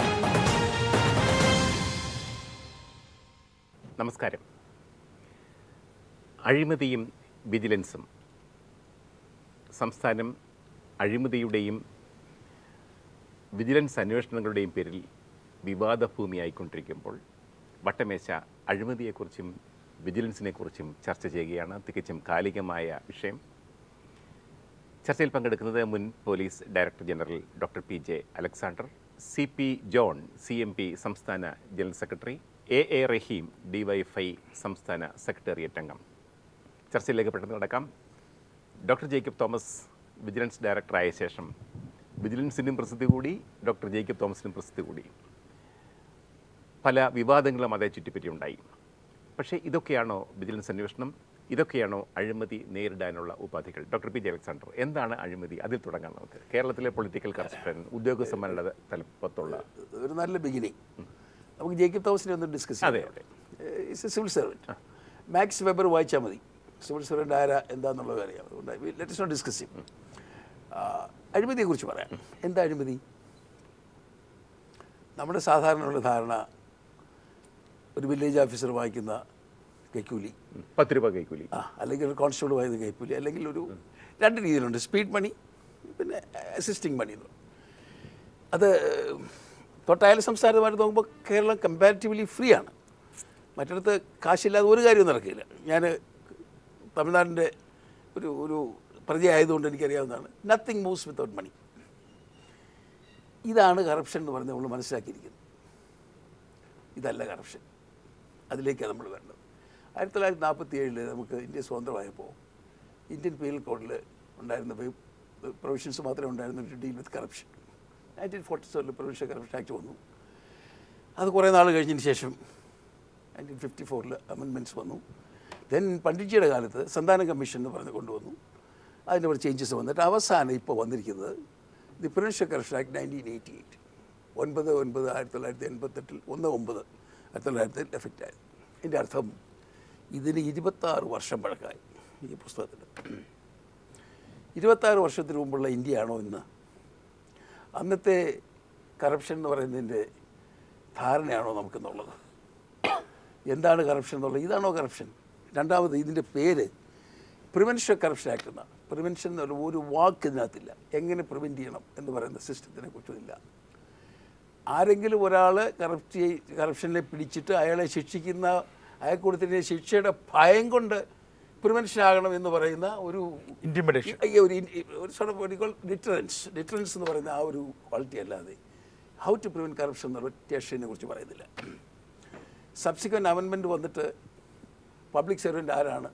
നമസ്കാരം അഴിമതിയും വിജിലൻസും സംസ്ഥാനം അഴിമതിയുടെയും വിജിലൻസ് അന്വേഷണങ്ങളുടെയും പേരിൽ വിവാദഭൂമിയായിക്കൊണ്ടിരിക്കുമ്പോൾ വട്ടമേശ അഴിമതിയെക്കുറിച്ചും വിജിലൻസിനെക്കുറിച്ചും ചർച്ച ചെയ്യുകയാണ് തികച്ചും കാലികമായ വിഷയം ചർച്ചയിൽ പങ്കെടുക്കുന്നത് മുൻ police director general doctor P J Alexander C P John C M P സംസ്ഥാന general secretary A A Rahim DYFI സംസ്ഥാന സെക്രട്ടേറിയറ്റ് അംഗം ചർച്ചയിലേക്ക് പെട്ടെന്ന് നടക്കാം ഡോക്ടർ ജേക്കബ് തോമസ് വിജിലൻസ് ഡയറക്ടറായ ശേഷം വിജിലൻസിനും പ്രസിദ്ധി കൂടി ഡോക്ടർ ജേക്കബ് തോമസിനും പ്രസിദ്ധി കൂടി പല വിവാദങ്ങളും അതേ ചുറ്റിപ്പറ്റി ഉണ്ടായി പക്ഷേ ഇതൊക്കെയാണോ വിജിലൻസ് അന്വേഷണം ഇതൊക്കെയാണോ അഴിമതി നേരിടാനുള്ള ഉപാധികൾ ഡോക്ടർ പി ജെ അലക്സാണ്ടർ എന്താണ് അഴിമതി അതിൽ തുടങ്ങാം നമുക്ക് കേരളത്തിലെ പൊളിറ്റിക്കൽ കറപ്ഷൻ ഉദ്യോഗസ്ഥന്മാരുടെ തലപ്പത്തുള്ള ഒരു നല്ല ബിഗിനിങ് നമുക്ക് ജേക്കബ് തോമസിനെ ഒന്ന് ഡിസ്കസ് അതെ, അതെ. It's a civil servant Max Weber വായിച്ചാൽ മതി സിവിൽ സർവൻറ്റ് ആരാ എന്താണെന്നുള്ളത് അറിയാം അതുകൊണ്ട് ലെറ്റസ് നോട്ട് ഡിസ്കസ് ചെയ്യും അഴിമതിയെക്കുറിച്ച് പറയാം എന്താ അഴിമതി നമ്മുടെ സാധാരണയുള്ള ധാരണ ഒരു വില്ലേജ് ഓഫീസർ വായിക്കുന്ന കൈക്കൂലി പത്ത് രൂപ കൈക്കൂലി ആ അല്ലെങ്കിൽ ഒരു കോൺസ്റ്റബിൾ വായുന്ന കൈക്കൂലി അല്ലെങ്കിൽ ഒരു രണ്ട് രീതിയിലുണ്ട് സ്പീഡ് മണി പിന്നെ അസിസ്റ്റിംഗ് മണി എന്ന് പറയും. അത് തൊട്ടയൽ സംസ്ഥാനമായിട്ട് നോക്കുമ്പോൾ കേരളം കമ്പാരിറ്റീവ്ലി ഫ്രീ ആണ് മറ്റിടത്ത് കാശില്ലാതെ ഒരു കാര്യവും നടക്കില്ല ഞാൻ തമിഴ്നാടിൻ്റെ ഒരു ഒരു പ്രജയായതുകൊണ്ട് എനിക്കറിയാവുന്നതാണ് നത്തിങ് മൂവ്സ് വിത്തൗട്ട് മണി ഇതാണ് കറപ്ഷൻ എന്ന് പറഞ്ഞ് നമ്മൾ മനസ്സിലാക്കിയിരിക്കുന്നത് ഇതല്ല കറപ്ഷൻ അതിലേക്കാണ് നമ്മൾ വേണ്ടത് ആയിരത്തി തൊള്ളായിരത്തി നാൽപ്പത്തി ഏഴിൽ നമുക്ക് ഇന്ത്യ സ്വതന്ത്രമായപ്പോൾ ഇന്ത്യൻ പീനൽ കോഡിൽ ഉണ്ടായിരുന്ന പ്രൊവിഷൻസ് മാത്രമേ ഉണ്ടായിരുന്നു to deal with corruption nineteen forty സെവനിൽ പ്രൊവിൻഷ്യൽ കറപ്ഷൻ ആക്ട് വന്നു അത് കുറേ നാൾ കഴിഞ്ഞതിന് ശേഷം നയൻറ്റീൻ ഫിഫ്റ്റി ഫോറിൽ അമെൻമെൻറ്റ്സ് വന്നു ദെൻ പണ്ഡിറ്റ്ജിയുടെ കാലത്ത് സന്താന കമ്മീഷൻ എന്ന് പറഞ്ഞ് കൊണ്ടുവന്നു അതിൻ്റെ കുറച്ച് ചേഞ്ചസ് വന്നിട്ട് അവസാനം ഇപ്പോൾ വന്നിരിക്കുന്നത് the provincial corruption act nineteen eighty eight ഒൻപത് ഒൻപത് ആയിരത്തി തൊള്ളായിരത്തി എൺപത്തെട്ടിൽ ഒന്ന് ഒമ്പത് ആയിരത്തി തൊള്ളായിരത്തി എഫക്റ്റ് ആയത് ഇതിൻ്റെ അർത്ഥം ഇതിന് ഇരുപത്താറ് വർഷം പഴക്കമായി ഈ പുസ്തകത്തിന് ഇരുപത്താറ് വർഷത്തിന് മുമ്പുള്ള ഇന്ത്യയാണോ ഇന്ന് അന്നത്തെ കറപ്ഷൻ എന്ന് പറയുന്നതിൻ്റെ ധാരണയാണോ നമുക്കെന്നുള്ളത് എന്താണ് കറപ്ഷൻ എന്നുള്ളത് ഇതാണോ കറപ്ഷൻ രണ്ടാമത് ഇതിൻ്റെ പേര് പ്രിവെൻഷൻ കറപ്ഷൻ ആക്ട് എന്നാണ് പ്രിവെൻഷൻ എന്നുള്ള ഒരു വാക്ക് ഇതിനകത്തില്ല എങ്ങനെ പ്രിവെൻറ്റ് ചെയ്യണം എന്ന് പറയുന്ന സിസ്റ്റത്തിനെ കുറിച്ചില്ല ആരെങ്കിലും ഒരാൾ കറപ്റ്റ് കറപ്ഷനിലെ പിടിച്ചിട്ട് അയാളെ ശിക്ഷിക്കുന്ന അയാൾ കൊടുത്തിരുന്ന ശിക്ഷയുടെ ഭയം കൊണ്ട് പ്രിവെൻഷൻ ആകണം എന്ന് പറയുന്ന ഒരു Intimidation. ഈ ഒരു ഇൻ- ഒരു സോർട്ട് ഡിറ്ററൻസ് ഡിറ്ററൻസ് എന്ന് പറയുന്ന ആ ഒരു ക്വാളിറ്റി അല്ലാതെ ഹൗ ടു പ്രിവെൻറ്റ് കറപ്ഷൻ എന്നുള്ള ടെസ്റ്റിനെ കുറിച്ച് പറയുന്നില്ല സബ്സിക്വൻറ്റ് അമെൻമെൻറ്റ് വന്നിട്ട് പബ്ലിക് സർവൻ്റ് ആരാണ്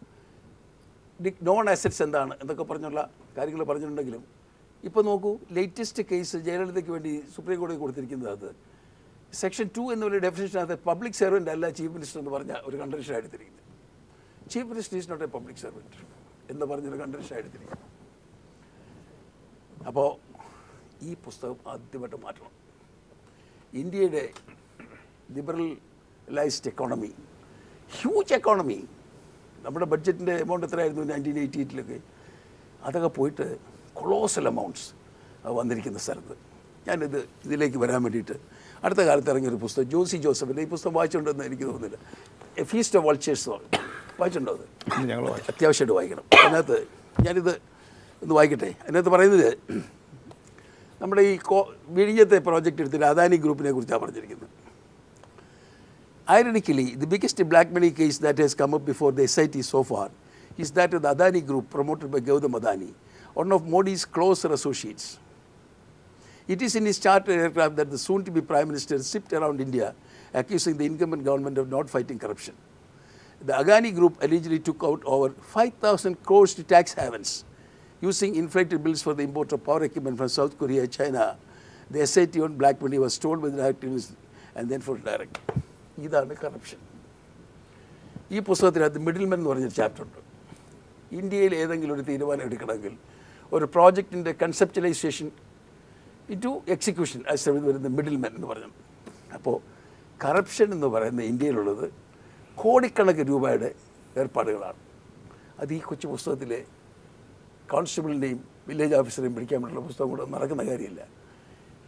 നോൺ അസറ്റ്സ് എന്താണ് എന്നൊക്കെ പറഞ്ഞുള്ള കാര്യങ്ങൾ പറഞ്ഞിട്ടുണ്ടെങ്കിലും ഇപ്പോൾ നോക്കൂ ലേറ്റസ്റ്റ് കേസ് ജയലളിതയ്ക്ക് വേണ്ടി സുപ്രീം കോടതി കൊടുത്തിരിക്കുന്നത് അത് സെക്ഷൻ ടു എന്നുള്ള ഡെഫിനേഷനകത്ത് പബ്ലിക് സർവൻ്റ് അല്ല ചീഫ് മിനിസ്റ്റർ എന്ന് പറഞ്ഞ ഒരു കണ്ടീഷൻ എടുത്തിരിക്കുന്നത് chief minister is not a public servant എന്ന് പറഞ്ഞൊരു കണ്ടീഷൻ എടുത്തിരിക്കുന്നത് അപ്പോൾ ഈ പുസ്തകം ആദ്യമായിട്ട് മാറ്റണം ഇന്ത്യയുടെ ലിബറലൈസ്ഡ് എക്കോണമി ഹ്യൂജ് എക്കോണമി നമ്മുടെ ബഡ്ജറ്റിൻ്റെ എമൗണ്ട് എത്രയായിരുന്നു നയൻറ്റീൻ എയ്റ്റി എയ്റ്റിലൊക്കെ അതൊക്കെ പോയിട്ട് കൊളോസൽ എമൗണ്ട്സ് വന്നിരിക്കുന്ന സ്ഥലത്ത് ഞാനിത് ഇതിലേക്ക് വരാൻ വേണ്ടിയിട്ട് അടുത്ത കാലത്ത് ഇറങ്ങിയൊരു പുസ്തകം ജോസി ജോസഫിൻ്റെ ഈ പുസ്തകം വായിച്ചിട്ടുണ്ടെന്ന് എനിക്ക് തോന്നുന്നില്ല എ ഫീസ്റ്റ് ഓഫ് വൾച്ചേഴ്സ് വായിച്ചിട്ടുണ്ടോ അത് ഞങ്ങൾ അത്യാവശ്യമായിട്ട് വായിക്കണം അതിനകത്ത് ഞാനിത് ഒന്ന് വായിക്കട്ടെ അതിനകത്ത് പറയുന്നത് നമ്മുടെ ഈ കോ വിഴിഞ്ഞത്തെ പ്രോജക്റ്റ് എടുത്തിട്ട് അദാനി ഗ്രൂപ്പിനെ കുറിച്ചാണ് പറഞ്ഞിരിക്കുന്നത് Ironically, the biggest black money case that has come up before the SIT so far is that of the Adani Group promoted by Gautam Adani, one of Modi's closer associates. It is in his charter aircraft that the soon-to-be Prime Minister zipped around India, accusing the incumbent government of not fighting corruption. The Agani Group allegedly took out over 5,000 crores to tax havens, using inflated bills for the import of power equipment from South Korea, China. The SIT on black money was stolen by the directors and then for direct. ഇതാണ് corruption ഈ പുസ്തകത്തിനകത്ത് middlemen എന്ന് പറഞ്ഞൊരു chapter ഉണ്ട് ഇന്ത്യയിൽ ഏതെങ്കിലും ഒരു തീരുമാനം എടുക്കണമെങ്കിൽ ഒരു പ്രോജക്റ്റിൻ്റെ കൺസെപ്റ്റലൈസേഷൻ ടു എക്സിക്യൂഷൻ ആ ശ്രമിച്ച് വരുന്ന മിഡിൽമെൻ എന്ന് പറഞ്ഞു അപ്പോൾ കറപ്ഷൻ എന്ന് പറയുന്ന ഇന്ത്യയിലുള്ളത് കോടിക്കണക്കിന് രൂപയുടെ ഏർപ്പാടുകളാണ് അത് ഈ കൊച്ചു പുസ്തകത്തിലെ കോൺസ്റ്റബിളിൻ്റെയും വില്ലേജ് ഓഫീസറെയും പിടിക്കാൻ വേണ്ടിയുള്ള പുസ്തകം കൂടെ നടക്കുന്ന കാര്യമില്ല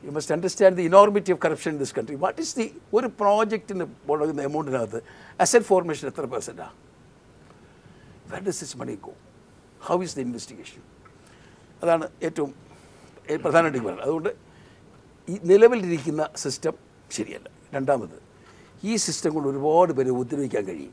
you must understand the enormity of corruption in this country what is the ഒരു പ്രോജക്റ്റിന് മുടങ്ങുന്ന എമൗണ്ടിനകത്ത് അസറ്റ് ഫോർമേഷൻ എത്ര പെർസെൻറ്റാണ് where does this money go how is the investigation അതാണ് ഏറ്റവും ഏ- പ്രധാനമായിട്ട് പറയുന്നത് അതുകൊണ്ട് ഈ നിലവിലിരിക്കുന്ന സിസ്റ്റം ശരിയല്ല രണ്ടാമത് ഈ സിസ്റ്റം കൊണ്ട് ഒരുപാട് പേരെ ഉപദ്രവിക്കാൻ കഴിയും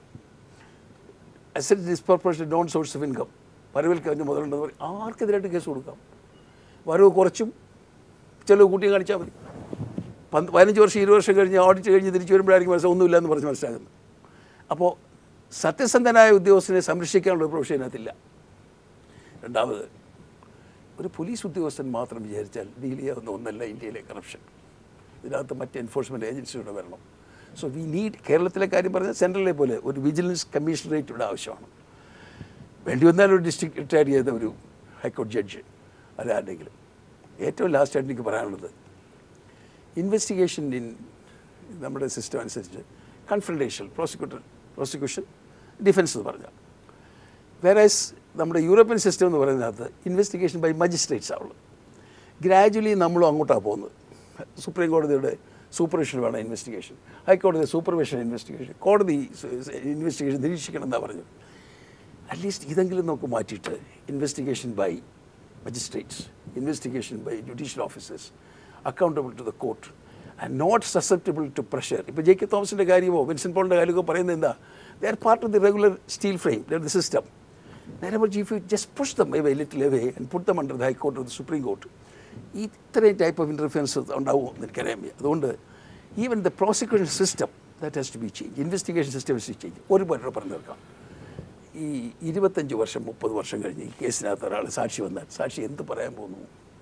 asset disproportion non source of income വരവിൽ കഴിഞ്ഞ് മുതലുണ്ടെന്ന് പറയും ആർക്കെതിരായിട്ട് കേസ് കൊടുക്കാം വരവ് കുറച്ചും ചിലവ് കൂട്ടിയും കാണിച്ചാൽ മതി പന്ത് പതിനഞ്ച് വർഷം ഇരുപത് വർഷം കഴിഞ്ഞ് ഓഡിറ്റ് കഴിഞ്ഞ് തിരിച്ചു വരുമ്പോഴായിരിക്കും മനസ്സിലാവും ഒന്നുമില്ല എന്ന് പറഞ്ഞ് മനസ്സിലാകുന്നത് അപ്പോൾ സത്യസന്ധനായ ഉദ്യോഗസ്ഥനെ സംരക്ഷിക്കാനുള്ള ഒരു പ്രൊഫഷൻ ഇതിനകത്തില്ല രണ്ടാമത് ഒരു പോലീസ് ഉദ്യോഗസ്ഥൻ മാത്രം വിചാരിച്ചാൽ ഡീൽ ചെയ്യാവുന്ന ഒന്നല്ല ഇന്ത്യയിലെ കറപ്ഷൻ ഇതിനകത്ത് മറ്റ് എൻഫോഴ്സ്മെൻറ്റ് ഏജൻസിയുടെ വരണം സോ വി നീഡ് കേരളത്തിലെ കാര്യം പറഞ്ഞാൽ സെൻട്രലിലെ പോലെ ഒരു വിജിലൻസ് കമ്മീഷണറേറ്റ് ഇവിടെ ആവശ്യമാണ് വേണ്ടി വന്നാൽ ഒരു ഡിസ്ട്രിക്ട് റിട്ടയർ ചെയ്ത ഒരു ഹൈക്കോടതി ജഡ്ജ് അല്ലാണ്ടെങ്കിലും ഏറ്റവും ലാസ്റ്റായിട്ട് എനിക്ക് പറയാനുള്ളത് ഇൻവെസ്റ്റിഗേഷൻ ഇൻ നമ്മുടെ സിസ്റ്റം അനുസരിച്ച് കൺഫ്രണ്ടേഷൻ പ്രോസിക്യൂട്ടർ പ്രോസിക്യൂഷൻ ഡിഫൻസ് എന്ന് പറഞ്ഞാൽ വേറേസ് നമ്മുടെ യൂറോപ്യൻ സിസ്റ്റം എന്ന് പറയുന്നതിനകത്ത് ഇൻവെസ്റ്റിഗേഷൻ ബൈ മജിസ്ട്രേറ്റ്സ് ആവുള്ളൂ ഗ്രാജുവലി നമ്മളും അങ്ങോട്ടാണ് പോകുന്നത് സുപ്രീം കോടതിയുടെ സൂപ്പർവിഷൻ വേണം ഇൻവെസ്റ്റിഗേഷൻ ഹൈക്കോടതി സൂപ്പർവിഷൻ ഇൻവെസ്റ്റിഗേഷൻ കോടതി ഇൻവെസ്റ്റിഗേഷൻ നിരീക്ഷിക്കണം എന്നാണ് പറഞ്ഞത് അറ്റ്ലീസ്റ്റ് ഇതെങ്കിലും നമുക്ക് മാറ്റിയിട്ട് investigation by magistrates investigation by judicial officers accountable to the court and not susceptible to pressure ഇപ്പോൾ ജെ കെ തോമസിൻ്റെ കാര്യമോ വിൻസൻ പോളിൻ്റെ കാര്യമോ പറയുന്നത് എന്താ they are part of the regular steel frame there the system നേരെ മറിച്ച് if you just push them away little away and put them under the high court of the supreme court ഇത്രയും type of interference ഉണ്ടാവുമോ എന്ന് എനിക്കറിയാൻ വയ്യ അതുകൊണ്ട് even the prosecution system that has to be change investigation system to change ഒരു പേരുടെ പറഞ്ഞു തീർക്കാം ഈ ഇരുപത്തഞ്ച് വർഷം മുപ്പത് വർഷം കഴിഞ്ഞ് ഈ കേസിനകത്ത് ഒരാൾ സാക്ഷി വന്നാൽ സാക്ഷി എന്ത് പറയാൻ പോകുന്നു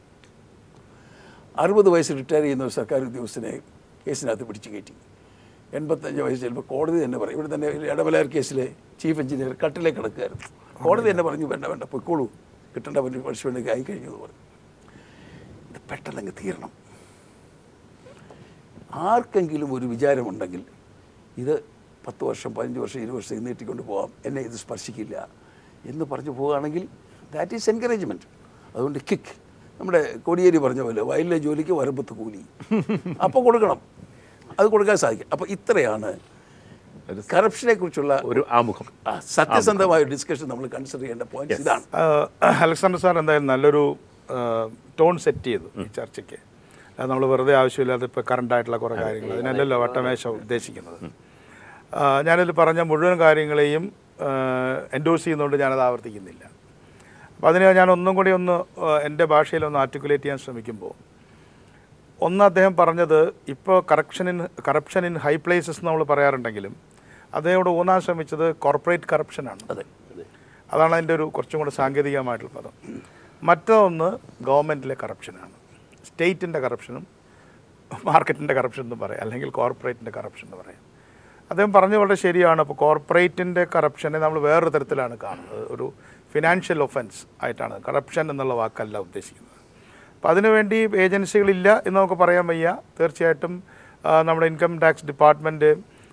അറുപത് വയസ്സ് റിട്ടയർ ചെയ്യുന്ന ഒരു സർക്കാർ ഉദ്യോഗസ്ഥനെ കേസിനകത്ത് പിടിച്ചു കയറ്റി എൺപത്തഞ്ച് വയസ്സ് ചിലപ്പോൾ കോടതി തന്നെ പറയും ഇവിടെ തന്നെ ഇടമലയാർ കേസിലെ ചീഫ് എഞ്ചിനീയർ കട്ടിലേക്ക് കിടക്കുകയായിരുന്നു കോടതി തന്നെ പറഞ്ഞു വേണ്ട വേണ്ട പൊയ്ക്കോളൂ കിട്ടേണ്ട പണിഷ്മെൻ്റ് ആയി കഴിഞ്ഞു എന്ന് പറഞ്ഞു ഇത് പെട്ടെന്നങ്ങ് തീരണം ആർക്കെങ്കിലും ഒരു വിചാരമുണ്ടെങ്കിൽ ഇത് പത്ത് വർഷം പതിനഞ്ച് വർഷം ഇരുപത് വർഷം നീട്ടിക്കൊണ്ട് പോകാം എന്നെ ഇത് സ്പർശിക്കില്ല എന്ന് പറഞ്ഞു പോവുകയാണെങ്കിൽ ദാറ്റ് ഈസ് എൻകറേജ്മെൻറ്റ് അതുകൊണ്ട് കിക്ക് നമ്മുടെ കോടിയേരി പറഞ്ഞ പോലെ വയലിലെ ജോലിക്ക് വരമ്പത്ത് കൂലി അപ്പോൾ കൊടുക്കണം അത് കൊടുക്കാൻ സാധിക്കും അപ്പോൾ ഇത്രയാണ് ഒരു കറപ്ഷനെ കുറിച്ചുള്ള ഒരു ആമുഖം ആ, സത്യസന്ധമായ ഡിസ്കഷൻ നമ്മൾ കൺസിഡർ ചെയ്യേണ്ട പോയിന്റ്സ് ഇതാണ് ആഹ് അലക്സാണ്ടർ സാർ എന്തായാലും നല്ലൊരു ടോൺ സെറ്റ് ചെയ്തു ഈ ചർച്ചയ്ക്ക് അത് നമ്മൾ വെറുതെ ആവശ്യമില്ലാതെ ഇപ്പോൾ കറണ്ട് ആയിട്ടുള്ള കുറേ കാര്യങ്ങൾ അതിനല്ലല്ലോ വട്ടമേശ ഉദ്ദേശിക്കുന്നത് ആഹ് ഞാനിത് പറഞ്ഞ മുഴുവൻ കാര്യങ്ങളെയും എൻഡോസ് ചെയ്യുന്നതുകൊണ്ട് ഞാനത് ആവർത്തിക്കുന്നില്ല അപ്പോൾ അതിന് ഞാൻ ഒന്നും കൂടി ഒന്ന് ആഹ് എൻ്റെ ഭാഷയിൽ ഒന്ന് ആർട്ടിക്കുലേറ്റ് ചെയ്യാൻ ശ്രമിക്കുമ്പോൾ ഒന്ന് അദ്ദേഹം പറഞ്ഞത് ഇപ്പോൾ corruption in corruption in high places നമ്മൾ പറയാറുണ്ടെങ്കിലും അദ്ദേഹം ഊന്നാൻ ശ്രമിച്ചത് കോർപ്പറേറ്റ് കറപ്ഷനാണ് അതെ അതാണ് അതിൻ്റെ ഒരു കുറച്ചും കൂടെ സാങ്കേതികമായിട്ടുള്ള പദം മറ്റൊന്ന് ഗവൺമെൻറ്റിലെ കറപ്ഷനാണ് സ്റ്റേറ്റിൻ്റെ കറപ്ഷനും മാർക്കറ്റിൻ്റെ കറപ്ഷൻ എന്ന് പറയാം അല്ലെങ്കിൽ കോർപ്പറേറ്റിൻ്റെ കറപ്ഷൻ എന്ന് പറയാം അദ്ദേഹം പറഞ്ഞ വളരെ ശരിയാണ് അപ്പോൾ കോർപ്പറേറ്റിൻ്റെ കറപ്ഷനെ നമ്മൾ വേറൊരു തരത്തിലാണ് കാണുന്നത് ഒരു ഫിനാൻഷ്യൽ ഒഫൻസ് ആയിട്ടാണ് കറപ്ഷൻ എന്നുള്ള വാക്കല്ല ഉദ്ദേശിക്കുന്നത് അപ്പോൾ അതിനുവേണ്ടി ഏജൻസികളില്ല എന്ന് നമുക്ക് പറയാൻ വയ്യ തീർച്ചയായിട്ടും ആ, നമ്മുടെ ഇൻകം ടാക്സ് ഡിപ്പാർട്ട്മെൻറ്റ്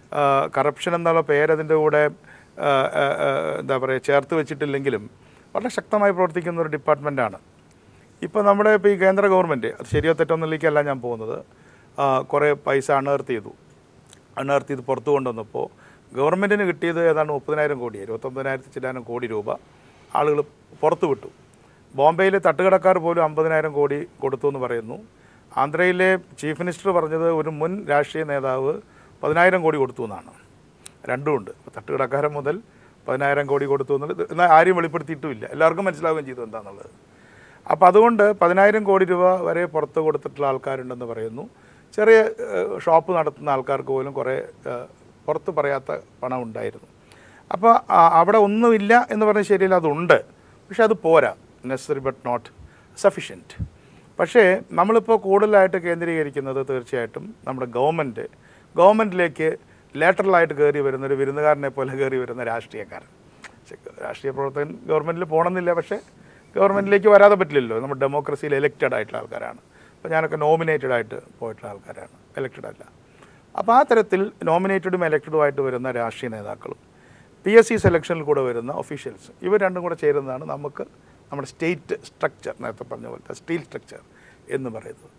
കറപ്ഷൻ എന്നുള്ള പേര് അതിൻ്റെ കൂടെ ആ, ആ, ആ, എന്താ പറയുക ചേർത്ത് വെച്ചിട്ടില്ലെങ്കിലും വളരെ ശക്തമായി പ്രവർത്തിക്കുന്ന ഒരു ഡിപ്പാർട്ട്മെൻറ്റാണ് ഇപ്പോൾ നമ്മുടെ ഇപ്പോൾ ഈ കേന്ദ്ര ഗവൺമെൻറ് അത് ശരിയോ തെറ്റോ എന്നുള്ളതിലേക്കല്ല ഞാൻ പോകുന്നത് ആ, കുറേ പൈസ അണേർത്ത് ചെയ്തു അണേർത്ത് ചെയ്ത് പുറത്തു കൊണ്ടുവന്നപ്പോൾ ഗവൺമെൻറ്റിന് കിട്ടിയത് ഏതാണ്ട് മുപ്പതിനായിരം കോടി ഇരുപത്തൊമ്പതിനായിരത്തി ചില്ലാനം കോടി രൂപ ആളുകൾ പുറത്തു വിട്ടു ബോംബെയിലെ തട്ടുകടക്കാർ പോലും അമ്പതിനായിരം കോടി കൊടുത്തു എന്ന് പറയുന്നു ആന്ധ്രയിലെ ചീഫ് മിനിസ്റ്റർ പറഞ്ഞത് ഒരു മുൻ രാഷ്ട്രീയ നേതാവ് പതിനായിരം കോടി കൊടുത്തു എന്നാണ് രണ്ടുമുണ്ട് അപ്പോൾ തട്ടുകടക്കാരൻ മുതൽ പതിനായിരം കോടി കൊടുത്തു എന്നുള്ളത് എന്നാൽ ആരും വെളിപ്പെടുത്തിയിട്ടുമില്ല എല്ലാവർക്കും മനസ്സിലാവുകയും ചെയ്തു എന്താണെന്നുള്ളത് അപ്പോൾ അതുകൊണ്ട് പതിനായിരം കോടി രൂപ വരെ പുറത്ത് കൊടുത്തിട്ടുള്ള ആൾക്കാരുണ്ടെന്ന് പറയുന്നു ചെറിയ ഏഹ്, ഷോപ്പ് നടത്തുന്ന ആൾക്കാർക്ക് പോലും കുറേ ഏഹ്, പുറത്ത് പറയാത്ത പണം ഉണ്ടായിരുന്നു അപ്പോൾ ആ- അവിടെ ഒന്നുമില്ല എന്ന് പറഞ്ഞ ശരിയല്ല അതുണ്ട് പക്ഷെ അത് പോരാ നെസറി ബട്ട് നോട്ട് സഫിഷ്യൻറ്റ് പക്ഷേ നമ്മളിപ്പോൾ കൂടുതലായിട്ട് കേന്ദ്രീകരിക്കുന്നത് തീർച്ചയായിട്ടും നമ്മുടെ ഗവൺമെൻറ് ഗവൺമെൻറ്റിലേക്ക് ലേറ്ററലായിട്ട് കയറി വരുന്ന ഒരു വിരുന്നുകാരനെ പോലെ കയറി വരുന്ന രാഷ്ട്രീയക്കാരൻ പക്ഷേ രാഷ്ട്രീയ പ്രവർത്തകൻ ഗവൺമെൻറ്റിൽ പോകണമെന്നില്ല പക്ഷേ ഗവൺമെൻറ്റിലേക്ക് വരാതെ പറ്റില്ലല്ലോ നമ്മുടെ ഡെമോക്രസിയിൽ എലക്റ്റഡ് ആയിട്ടുള്ള ആൾക്കാരാണ് അപ്പോൾ ഞാനൊക്കെ നോമിനേറ്റഡ് ആയിട്ട് പോയിട്ടുള്ള ആൾക്കാരാണ് എലക്റ്റഡ് അല്ല അപ്പോൾ ആ തരത്തിൽ നോമിനേറ്റഡും എലക്റ്റഡുമായിട്ട് വരുന്ന രാഷ്ട്രീയ നേതാക്കളും പി എസ് സി സെലക്ഷനിൽ കൂടെ വരുന്ന ഒഫീഷ്യൽസ് ഇവർ രണ്ടും കൂടെ ചേരുന്നതാണ് നമുക്ക് നമ്മുടെ സ്റ്റേറ്റ് സ്ട്രക്ചർ നേരത്തെ പറഞ്ഞ പോലത്തെ സ്റ്റീൽ സ്ട്രക്ചർ എന്ന് പറയുന്നത്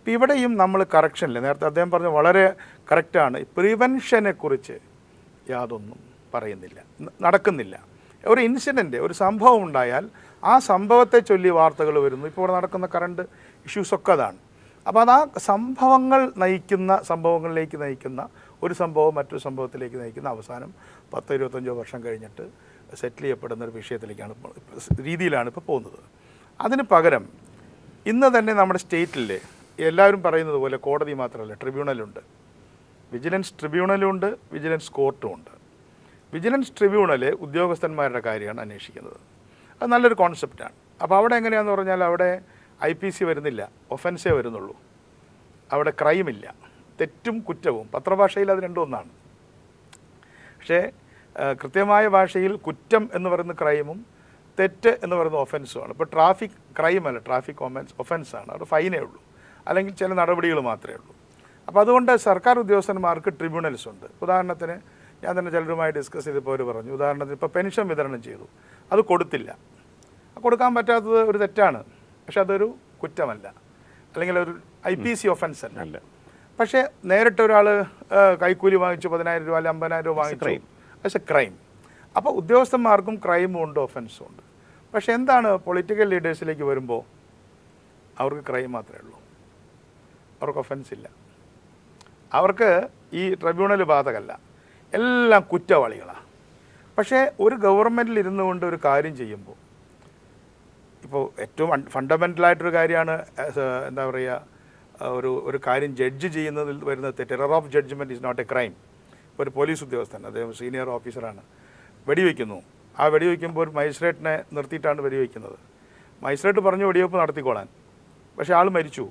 ഇപ്പം ഇവിടെയും നമ്മൾ കറക്ഷനില്ല നേരത്തെ അദ്ദേഹം പറഞ്ഞ വളരെ കറക്റ്റാണ് പ്രിവെൻഷനെ കുറിച്ച് യാതൊന്നും പറയുന്നില്ല ന- നടക്കുന്നില്ല ഒരു ഇൻസിഡൻറ്റ് ഒരു സംഭവം ഉണ്ടായാൽ ആ സംഭവത്തെ ചൊല്ലി വാർത്തകൾ വരുന്നു ഇപ്പോൾ ഇവിടെ നടക്കുന്ന കറണ്ട് ഇഷ്യൂസൊക്കെ അതാണ് അപ്പോൾ അത് ആ സംഭവങ്ങൾ നയിക്കുന്ന സംഭവങ്ങളിലേക്ക് നയിക്കുന്ന ഒരു സംഭവം മറ്റൊരു സംഭവത്തിലേക്ക് നയിക്കുന്ന അവസാനം പത്തോ ഇരുപത്തഞ്ചോ വർഷം കഴിഞ്ഞിട്ട് സെറ്റിൽ ചെയ്യപ്പെടുന്ന ഒരു വിഷയത്തിലേക്കാണ് ഇപ്പോൾ രീതിയിലാണ് ഇപ്പോൾ പോകുന്നത് അതിന് പകരം ഇന്ന് തന്നെ നമ്മുടെ സ്റ്റേറ്റിൽ എല്ലാവരും പറയുന്നത് പോലെ കോടതി മാത്രമല്ല ട്രിബ്യൂണലുണ്ട് വിജിലൻസ് ട്രിബ്യൂണലുണ്ട് വിജിലൻസ് കോർട്ടും ഉണ്ട് വിജിലൻസ് ട്രിബ്യൂണൽ ഉദ്യോഗസ്ഥന്മാരുടെ കാര്യമാണ് അന്വേഷിക്കുന്നത് അത് നല്ലൊരു കോൺസെപ്റ്റാണ് അപ്പോൾ അവിടെ എങ്ങനെയാണെന്ന് പറഞ്ഞാൽ അവിടെ ഐ പി സി വരുന്നില്ല ഒഫൻസേ വരുന്നുള്ളൂ അവിടെ ക്രൈമില്ല തെറ്റും കുറ്റവും പത്രഭാഷയിൽ അത് രണ്ടും ഒന്നാണ് പക്ഷേ ആ, കൃത്യമായ ഭാഷയിൽ കുറ്റം എന്ന് പറയുന്ന ക്രൈമും തെറ്റ് എന്ന് പറയുന്ന ഒഫൻസുമാണ് ഇപ്പോൾ ട്രാഫിക് ക്രൈം അല്ല ട്രാഫിക് ഒഫൻസ് ഒഫൻസാണ് അവിടെ ഫൈനേ ഉള്ളൂ അല്ലെങ്കിൽ ചില നടപടികൾ മാത്രമേ ഉള്ളൂ അപ്പോൾ അതുകൊണ്ട് സർക്കാർ ഉദ്യോഗസ്ഥന്മാർക്ക് ട്രിബ്യൂണൽസ് ഉണ്ട് ഉദാഹരണത്തിന് ഞാൻ തന്നെ ചിലരുമായി ഡിസ്കസ് ചെയ്തപ്പോൾ അവർ പറഞ്ഞു ഉദാഹരണത്തിന് ഇപ്പോൾ പെൻഷൻ വിതരണം ചെയ്തു അത് കൊടുത്തില്ല ആ കൊടുക്കാൻ പറ്റാത്തത് ഒരു തെറ്റാണ് പക്ഷെ അതൊരു കുറ്റമല്ല അല്ലെങ്കിൽ ഒരു ഐ പി സി ഒഫൻസ് അല്ല അല്ല പക്ഷേ നേരിട്ട് ഒരാൾ കൈക്കൂലി വാങ്ങിച്ചു പതിനായിരം രൂപ അല്ലെങ്കിൽ അമ്പതിനായിരം രൂപ വാങ്ങിച്ചു crime. പക്ഷെ ക്രൈം അപ്പോൾ ഉദ്യോഗസ്ഥന്മാർക്കും ക്രൈമും ഉണ്ട് ഒഫൻസും ഉണ്ട് പക്ഷേ എന്താണ് പൊളിറ്റിക്കൽ ലീഡേഴ്സിലേക്ക് വരുമ്പോൾ അവർക്ക് ക്രൈം മാത്രമേ ഉള്ളൂ അവർക്ക് ഒഫൻസ് ഇല്ല അവർക്ക് ഈ ട്രിബ്യൂണൽ ബാധകമല്ല എല്ലാം കുറ്റവാളികളാണ് പക്ഷേ ഒരു ഗവൺമെൻറ്റിൽ ഇരുന്നു കൊണ്ട് ഒരു കാര്യം ചെയ്യുമ്പോൾ ഇപ്പോൾ ഏറ്റവും ഫണ്ടമെൻ്റലായിട്ടൊരു കാര്യമാണ് as a, എന്താ പറയുക ആ, ഒരു ഒരു കാര്യം ജഡ്ജ് ചെയ്യുന്നതിൽ വരുന്ന തെറ്റ് error of judgement is not a crime ഇപ്പോൾ ഒരു പോലീസ് ഉദ്യോഗസ്ഥൻ അദ്ദേഹം സീനിയർ ഓഫീസറാണ് വെടിവെക്കുന്നു ആ വെടിവെക്കുമ്പോൾ ഒരു മജിസ്ട്രേറ്റിനെ നിർത്തിയിട്ടാണ് വെടിവെക്കുന്നത് മജിസ്ട്രേറ്റ് പറഞ്ഞു വെടിവെപ്പ് നടത്തിക്കോളാൻ പക്ഷേ ആൾ മരിച്ചു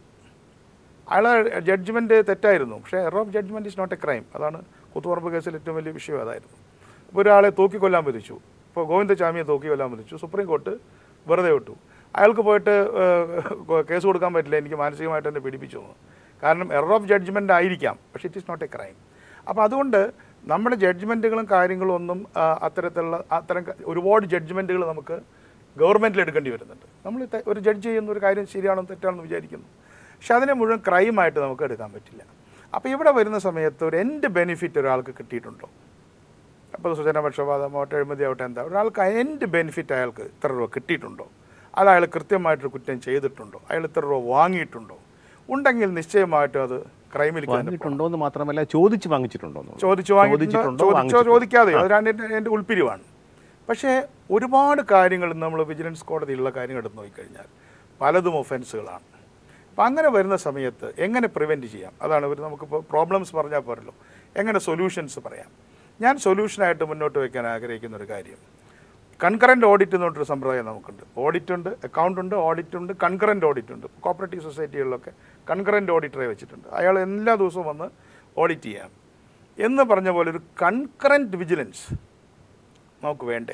അയാളെ ജഡ്ജ്മെൻറ്റ് തെറ്റായിരുന്നു പക്ഷേ error of judgement is not a crime അതാണ് കുത്തുപറമ്പ് കേസിൽ ഏറ്റവും വലിയ വിഷയം അതായിരുന്നു ഇപ്പോൾ ഒരാളെ തൂക്കിക്കൊല്ലാൻ വിധിച്ചു ഇപ്പോൾ ഗോവിന്ദചാമിയെ തൂക്കിക്കൊല്ലാൻ വിധിച്ചു സുപ്രീം കോർട്ട് വെറുതെ വിട്ടു അയാൾക്ക് പോയിട്ട് ഏഹ്, കേസ് കൊടുക്കാൻ പറ്റില്ല എനിക്ക് മാനസികമായിട്ട് എന്നെ പീഡിപ്പിച്ചു എന്ന്. കാരണം എറർ ഓഫ് ജഡ്ജ്മെൻ്റ് ആയിരിക്കാം പക്ഷേ it is not a crime അപ്പോൾ അതുകൊണ്ട് നമ്മുടെ ജഡ്ജ്മെൻറ്റുകളും കാര്യങ്ങളും ഒന്നും ആ, അത്തരത്തിലുള്ള അത്തരം ക- ഒരുപാട് ജഡ്ജ്മെൻറ്റുകൾ നമുക്ക് ഗവൺമെൻറ്റിൽ എടുക്കേണ്ടി വരുന്നുണ്ട് നമ്മൾ തെ- ഒരു ജഡ്ജ് ചെയ്യുന്ന ഒരു കാര്യം ശരിയാണോ തെറ്റാണെന്ന് വിചാരിക്കുന്നു പക്ഷെ അതിനെ മുഴുവൻ ക്രൈമായിട്ട് നമുക്ക് എടുക്കാൻ പറ്റില്ല അപ്പോൾ ഇവിടെ വരുന്ന സമയത്ത് ഒരു എൻഡ് ബെനിഫിറ്റ് ഒരാൾക്ക് കിട്ടിയിട്ടുണ്ടോ അപ്പോൾ സുജനപക്ഷപാതം ആവട്ടെ അഴിമതി ആവട്ടെ എന്താ ഒരാൾക്ക് എൻഡ് ബെനിഫിറ്റ് അയാൾക്ക് ഇത്ര രൂപ കിട്ടിയിട്ടുണ്ടോ അത് അയാൾ കൃത്യമായിട്ടൊരു കുറ്റം ചെയ്തിട്ടുണ്ടോ അയാൾ ഇത്ര രൂപ വാങ്ങിയിട്ടുണ്ടോ ഉണ്ടെങ്കിൽ നിശ്ചയമായിട്ടും അത് ക്രൈമിൽ വാങ്ങിയിട്ടുണ്ടോ എന്ന് മാത്രമല്ല ചോദിച്ച് വാങ്ങിച്ചിട്ടുണ്ടോ എന്നുള്ളത്. ചോദിച്ചു വാങ്ങിയിട്ടുണ്ടോ ചോദിച്ചിട്ടുണ്ടോ ചോദിച്ചോ വാങ്ങിച്ചിട്ടുണ്ടോ? ചോദിക്കാതെയോ അതാണ് എൻ്റെ എൻ്റെ ഉൾപ്പിരിവാണ് പക്ഷേ ഒരുപാട് കാര്യങ്ങൾ നമ്മൾ വിജിലൻസ് കോടതിയിലുള്ള കാര്യങ്ങൾ എടുത്ത് നോക്കിക്കഴിഞ്ഞാൽ പലതും ഒഫൻസുകളാണ് അപ്പം അങ്ങനെ വരുന്ന സമയത്ത് എങ്ങനെ പ്രിവെൻറ്റ് ചെയ്യാം അതാണ് ഒരു നമുക്കിപ്പോൾ പ്രോബ്ലംസ് പറഞ്ഞാൽ പോരല്ലോ എങ്ങനെ സൊല്യൂഷൻസ് പറയാം ഞാൻ സൊല്യൂഷനായിട്ട് മുന്നോട്ട് വയ്ക്കാൻ ആഗ്രഹിക്കുന്ന ഒരു കാര്യം കൺകറൻറ്റ് ഓഡിറ്റ് എന്ന് പറഞ്ഞൊരു സമ്പ്രദായം നമുക്കുണ്ട് ഓഡിറ്റ് ഉണ്ട് അക്കൗണ്ട് ഉണ്ട് ഓഡിറ്റ് ഉണ്ട് കൺകറൻറ്റ് ഓഡിറ്റ് ഉണ്ട് കോപ്പറേറ്റീവ് സൊസൈറ്റികളിലൊക്കെ കൺകറൻറ്റ് ഓഡിറ്ററെ വെച്ചിട്ടുണ്ട് അയാൾ എല്ലാ ദിവസവും വന്ന് ഓഡിറ്റ് ചെയ്യാം എന്ന് പറഞ്ഞ പോലെ ഒരു കൺകറൻറ്റ് വിജിലൻസ് നമുക്ക് വേണ്ടേ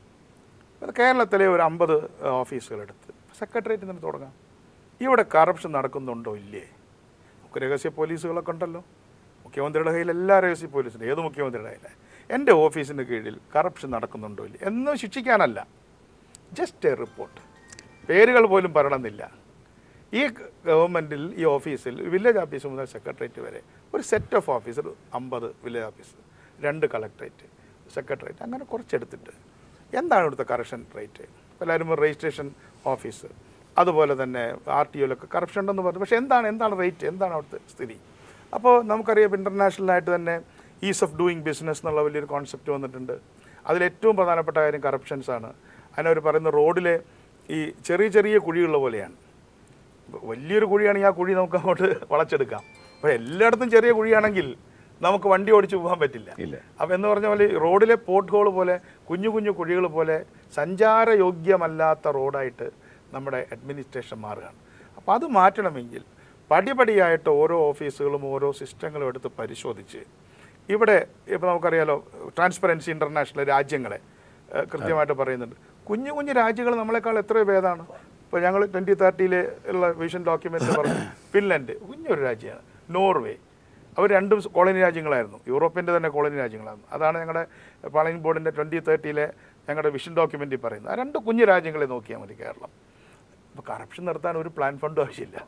അത് കേരളത്തിലെ ഒരു അമ്പത് ഓഫീസുകളെടുത്ത് സെക്രട്ടേറിയറ്റിൽ നിന്ന് തുടങ്ങാം ഇവിടെ കറപ്ഷൻ നടക്കുന്നുണ്ടോ ഇല്ലേ നമുക്ക് രഹസ്യ പോലീസുകളൊക്കെ ഉണ്ടല്ലോ മുഖ്യമന്ത്രിയുടെ കയ്യിൽ എല്ലാ രഹസ്യ പോലീസുണ്ട് ഏത് മുഖ്യമന്ത്രിയുടെ കയ്യിലെ എൻ്റെ ഓഫീസിൻ്റെ കീഴിൽ കറപ്ഷൻ നടക്കുന്നുണ്ടോ ഇല്ല എന്ന് ശിക്ഷിക്കാനല്ല ജസ്റ്റ് എ റിപ്പോർട്ട് പേരുകൾ പോലും പറയണമെന്നില്ല ഈ ഗവൺമെൻറ്റിൽ ഈ ഓഫീസിൽ വില്ലേജ് ഓഫീസ് മുതൽ സെക്രട്ടേറിയറ്റ് വരെ ഒരു സെറ്റ് ഓഫ് ഓഫീസർ അമ്പത് വില്ലേജ് ഓഫീസ് രണ്ട് കളക്ടറേറ്റ് സെക്രട്ടേറിയറ്റ് അങ്ങനെ കുറച്ചെടുത്തിട്ട് എന്താണ് ഇവിടുത്തെ കറപ്ഷൻ റേറ്റ് എല്ലാവരും രജിസ്ട്രേഷൻ ഓഫീസ് അതുപോലെ തന്നെ ആർ ടി ഒയിലൊക്കെ കറപ്ഷൻ ഉണ്ടെന്ന് പറഞ്ഞു പക്ഷേ എന്താണ് എന്താണ് റേറ്റ് എന്താണ് അവിടുത്തെ സ്ഥിതി അപ്പോൾ നമുക്കറിയാം ഇൻ്റർനാഷണലായിട്ട് തന്നെ ഈസ് ഓഫ് ഡൂയിങ് ബിസിനസ് എന്നുള്ള വലിയൊരു കോൺസെപ്റ്റ് വന്നിട്ടുണ്ട് അതിലേറ്റവും പ്രധാനപ്പെട്ട കാര്യം കറപ്ഷൻസ് ആണ് അതിനവർ പറയുന്ന റോഡിലെ ഈ ചെറിയ ചെറിയ കുഴിയുള്ള പോലെയാണ് ഇപ്പൊ വലിയൊരു കുഴിയാണെങ്കിൽ ആ കുഴി നമുക്ക് അങ്ങോട്ട് വളച്ചെടുക്കാം അപ്പോൾ എല്ലായിടത്തും ചെറിയ കുഴിയാണെങ്കിൽ നമുക്ക് വണ്ടി ഓടിച്ച് പോകാൻ പറ്റില്ല ഇല്ല. അപ്പോൾ എന്ന് പറഞ്ഞ പോലെ ഈ റോഡിലെ പോട്ട് ഹോൾ പോലെ കുഞ്ഞു കുഞ്ഞു കുഴികൾ പോലെ സഞ്ചാരയോഗ്യമല്ലാത്ത റോഡായിട്ട് നമ്മുടെ അഡ്മിനിസ്ട്രേഷൻ മാറുകയാണ് അപ്പോൾ അത് മാറ്റണമെങ്കിൽ പടിപടിയായിട്ട് ഓരോ ഓഫീസുകളും ഓരോ സിസ്റ്റങ്ങളും എടുത്ത് പരിശോധിച്ച് ഇവിടെ ഇപ്പോൾ നമുക്കറിയാലോ ട്രാൻസ്പെറൻസി ഇൻ്റർനാഷണൽ രാജ്യങ്ങളെ ഏഹ്, കൃത്യമായിട്ട് പറയുന്നുണ്ട് കുഞ്ഞു കുഞ്ഞു രാജ്യങ്ങൾ നമ്മളെക്കാൾ എത്രയോ ഭേദമാണ് ഇപ്പോൾ ഞങ്ങൾ ട്വൻറ്റി തേർട്ടിയിൽ ഉള്ള വിഷൻ ഡോക്യുമെൻ്റ് പറഞ്ഞു ഫിൻലൻഡ് കുഞ്ഞൊരു രാജ്യമാണ് നോർവേ അവർ രണ്ടും കോളനി രാജ്യങ്ങളായിരുന്നു യൂറോപ്പിൻ്റെ തന്നെ കോളനി രാജ്യങ്ങളായിരുന്നു അതാണ് ഞങ്ങളുടെ പാളയം ബോർഡിൻ്റെ ട്വൻറ്റി തേർട്ടിയിലെ ഞങ്ങളുടെ വിഷൻ ഡോക്യുമെൻറ്റിൽ പറയുന്നത് ആ രണ്ട് കുഞ്ഞു രാജ്യങ്ങളെ നോക്കിയാൽ മതി കേരളം അപ്പോൾ കറപ്ഷൻ നടത്താൻ ഒരു പ്ലാൻ ഫണ്ടും ആവശ്യമില്ല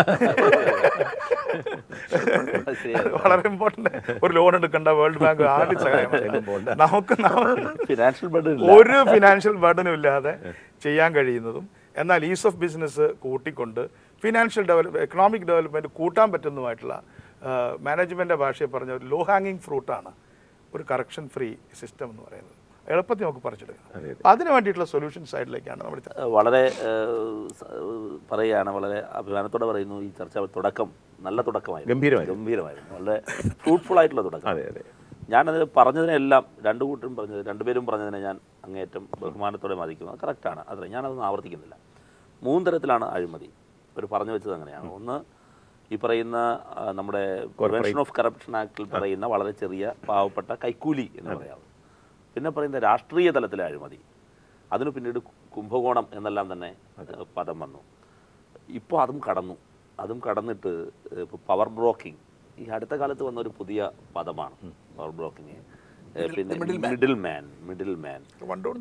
അത് ശരിയാണ്. വളരെ ഇമ്പോർട്ടൻ്റ് ഒരു ലോൺ എടുക്കണ്ട വേൾഡ് ബാങ്ക് ആദ്യം സഹായം മതി. നമുക്ക് നമ്മ- ഫിനാൻഷ്യൽ ബർഡൻ ഒരു ഫിനാൻഷ്യൽ ബർഡനും ഇല്ലാതെ ചെയ്യാൻ കഴിയുന്നതും എന്നാൽ ഈസ് ഓഫ് ബിസിനസ് കൂട്ടിക്കൊണ്ട് ഫിനാൻഷ്യൽ ഡെവലപ്പ് എക്കണോമിക് ഡെവലപ്മെൻറ്റ് കൂട്ടാൻ പറ്റുന്നതുമായിട്ടുള്ള മാനേജ്മെൻറ്റിൻ്റെ ഭാഷയിൽ പറഞ്ഞ ഒരു ലോ ഹാങ്ങിങ് ഫ്രൂട്ടാണ് ഒരു കറക്ഷൻ ഫ്രീ സിസ്റ്റം എന്ന് പറയുന്നത് എളുപ്പത്തിൽ നമുക്ക് പറിച്ചെടുക്കാം അപ്പം അതിന് വേണ്ടിയിട്ടുള്ള സൊല്യൂഷൻ സൈഡിലേക്കാണ് നമ്മൾ ച- വളരെ ഏഹ്, സ- പറയുകയാണ് വളരെ അഭിമാനത്തോടെ പറയുന്നു ഈ ചർച്ച തുടക്കം നല്ല തുടക്കമായിരുന്നു ഗംഭീരമായിരുന്നു. ഗംഭീരമായിരുന്നു വളരെ ഫ്രൂട്ട്ഫുൾ ആയിട്ടുള്ള തുടക്കം അതെ അതെ ഞാനത് പറഞ്ഞതിനെല്ലാം രണ്ടു കൂട്ടരും പറഞ്ഞത് രണ്ടുപേരും പറഞ്ഞതിനെ ഞാൻ അങ്ങേയറ്റം ബഹുമാനത്തോടെ മതിക്കുന്നു അത് കറക്റ്റാണ് അതെ ഞാനതൊന്നും ആവർത്തിക്കുന്നില്ല മൂന്ന് തരത്തിലാണ് അഴിമതി ഒരു പറഞ്ഞു വെച്ചത് അങ്ങനെയാണ് ഒന്ന് ഈ പറയുന്ന ആ, നമ്മുടെ പ്രിവെൻഷൻ ഓഫ് കറപ്ഷൻ ആക്ടിൽ പറയുന്ന വളരെ ചെറിയ പാവപ്പെട്ട കൈക്കൂലി എന്ന് പറയാം പിന്നെ പറയുന്ന രാഷ്ട്രീയ തലത്തിലെ അഴിമതി അതിന് പിന്നീട് കുംഭകോണം എന്നെല്ലാം തന്നെ ഏഹ്, പദം വന്നു ഇപ്പോൾ അതും കടന്നു അതും കടന്നിട്ട് ഇപ്പോൾ പവർ ബ്രോക്കിംഗ് ഈ അടുത്ത കാലത്ത് വന്ന ഒരു പുതിയ പദമാണ് പവർ ബ്രോക്കിംഗ് പിന്നെ മിഡിൽ മാൻ മിഡിൽ മാൻ പണ്ടുകൊണ്ട്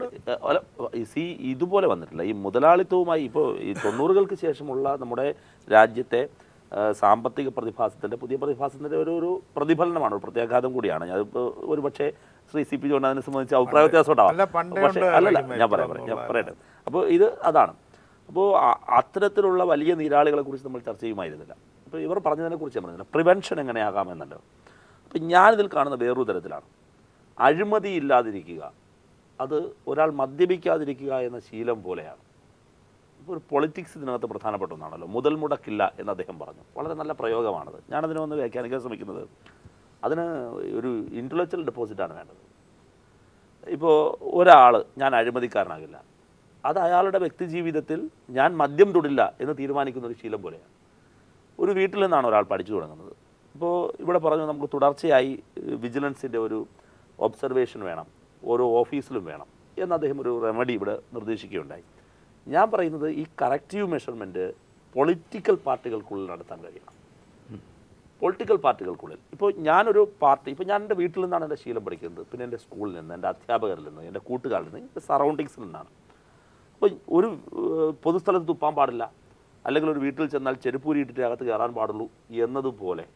സി ഇതുപോലെ വന്നിട്ടില്ല ഈ മുതലാളിത്തവുമായി ഇപ്പോൾ ഈ തൊണ്ണൂറുകൾക്ക് ശേഷമുള്ള നമ്മുടെ രാജ്യത്തെ ആ, സാമ്പത്തിക പ്രതിഭാസത്തിൻ്റെ പുതിയ പ്രതിഭാസത്തിൻ്റെ ഒരു ഒരു പ്രതിഫലനമാണ് ഒരു പ്രത്യാഘാതം കൂടിയാണ് ഞാൻ ഒരു പക്ഷേ ശ്രീ സി പി ജോൺ അതിനെ സംബന്ധിച്ച് അഭിപ്രായ വ്യത്യാസം അല്ല, ഉണ്ടാവാം പണ്ടേ പക്ഷേ ഉണ്ട് അല്ലല്ല argument ഞാൻ പറയാം പറയാം. ഞാൻ എന്നുള്ള- പറയട്ടെ അപ്പോൾ ഇത് അതാണ് അപ്പോൾ അത്തരത്തിലുള്ള വലിയ നീരാളികളെ കുറിച്ച് നമ്മൾ ചർച്ച ചെയ്യുമായിരുന്നില്ല അപ്പോൾ ഇവർ പറഞ്ഞതിനെ കുറിച്ച് ഞാൻ പറഞ്ഞില്ല പ്രിവെൻഷൻ എങ്ങനെയാകാമെന്നല്ലോ അപ്പോൾ ഞാനിതിൽ കാണുന്ന വേറൊരു തരത്തിലാണ് അഴിമതി ഇല്ലാതിരിക്കുക അത് ഒരാൾ മദ്യപിക്കാതിരിക്കുക എന്ന ശീലം പോലെയാണ് ഇപ്പോൾ ഒരു പൊളിറ്റിക്സ് ഇതിനകത്ത് പ്രധാനപ്പെട്ട ഒന്നാണല്ലോ മുതൽ മുടക്കില്ല എന്ന് അദ്ദേഹം പറഞ്ഞു വളരെ നല്ല പ്രയോഗമാണത് ഞാനതിനെ ഒന്ന് വ്യാഖ്യാനിക്കാൻ ശ്രമിക്കുന്നത് അതിന് ഒരു ഇൻ്റലക്ച്വൽ ഡെപ്പോസിറ്റാണ് വേണ്ടത് ഇപ്പോൾ ഒരാൾ ഞാൻ അഴിമതിക്കാരനാകില്ല അത് അയാളുടെ വ്യക്തി ജീവിതത്തിൽ ഞാൻ മദ്യം തൊടില്ല എന്ന് തീരുമാനിക്കുന്ന ഒരു ശീലം പോലെയാണ് ഒരു വീട്ടിൽ നിന്നാണ് ഒരാൾ പഠിച്ചു തുടങ്ങുന്നത് ഇപ്പോൾ ഇവിടെ പറഞ്ഞു നമുക്ക് തുടർച്ചയായി വിജിലൻസിൻ്റെ ഒരു ഒബ്സർവേഷൻ വേണം ഓരോ ഓഫീസിലും വേണം എന്ന് അദ്ദേഹം ഒരു റെമഡി ഇവിടെ നിർദ്ദേശിക്കുകയുണ്ടായി ഞാൻ പറയുന്നത് ഈ കറക്റ്റീവ് മെഷർമെൻറ്റ് പൊളിറ്റിക്കൽ പാർട്ടികൾക്കുള്ളിൽ നടത്താൻ കഴിയണം പൊളിറ്റിക്കൽ പാർട്ടികൾക്കുള്ളിൽ ഇപ്പോൾ ഞാനൊരു പാർട്ടി ഇപ്പോൾ ഞാൻ എൻ്റെ വീട്ടിൽ നിന്നാണ് എൻ്റെ ശീലം പഠിക്കുന്നത് പിന്നെ എൻ്റെ സ്കൂളിൽ നിന്ന് എൻ്റെ അധ്യാപകരിൽ നിന്ന് എൻ്റെ കൂട്ടുകാരിൽ നിന്ന് എൻ്റെ സറൗണ്ടിങ്സിൽ നിന്നാണ് അപ്പോൾ ഒരു ഏഹ്, പൊതുസ്ഥലത്ത് തുപ്പാൻ പാടില്ല അല്ലെങ്കിൽ ഒരു വീട്ടിൽ ചെന്നാൽ ചെരുപ്പൂരിയിട്ടിട്ട് അകത്ത് കയറാൻ പാടുള്ളൂ എന്നതുപോലെ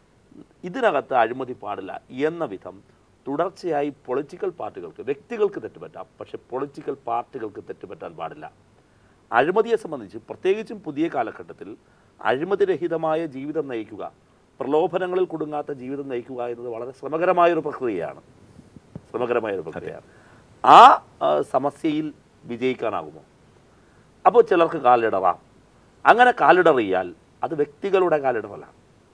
ഇതിനകത്ത് അഴിമതി പാടില്ല എന്ന വിധം തുടർച്ചയായി പൊളിറ്റിക്കൽ പാർട്ടികൾക്ക് വ്യക്തികൾക്ക് തെറ്റുപറ്റാം പക്ഷെ പൊളിറ്റിക്കൽ പാർട്ടികൾക്ക് തെറ്റുപറ്റാൻ പാടില്ല അഴിമതിയെ സംബന്ധിച്ച് പ്രത്യേകിച്ചും പുതിയ കാലഘട്ടത്തിൽ അഴിമതിരഹിതമായ ജീവിതം നയിക്കുക പ്രലോഭനങ്ങളിൽ കുടുങ്ങാത്ത ജീവിതം നയിക്കുക എന്നത് വളരെ ശ്രമകരമായൊരു പ്രക്രിയയാണ് ശ്രമകരമായൊരു പ്രക്രിയയാണ് ആ ആ, സമസ്യയിൽ വിജയിക്കാനാകുമോ അപ്പോൾ ചിലർക്ക് കാലിടറാം അങ്ങനെ കാലിടറിയാൽ അത് വ്യക്തികളുടെ കാലിടറല്ല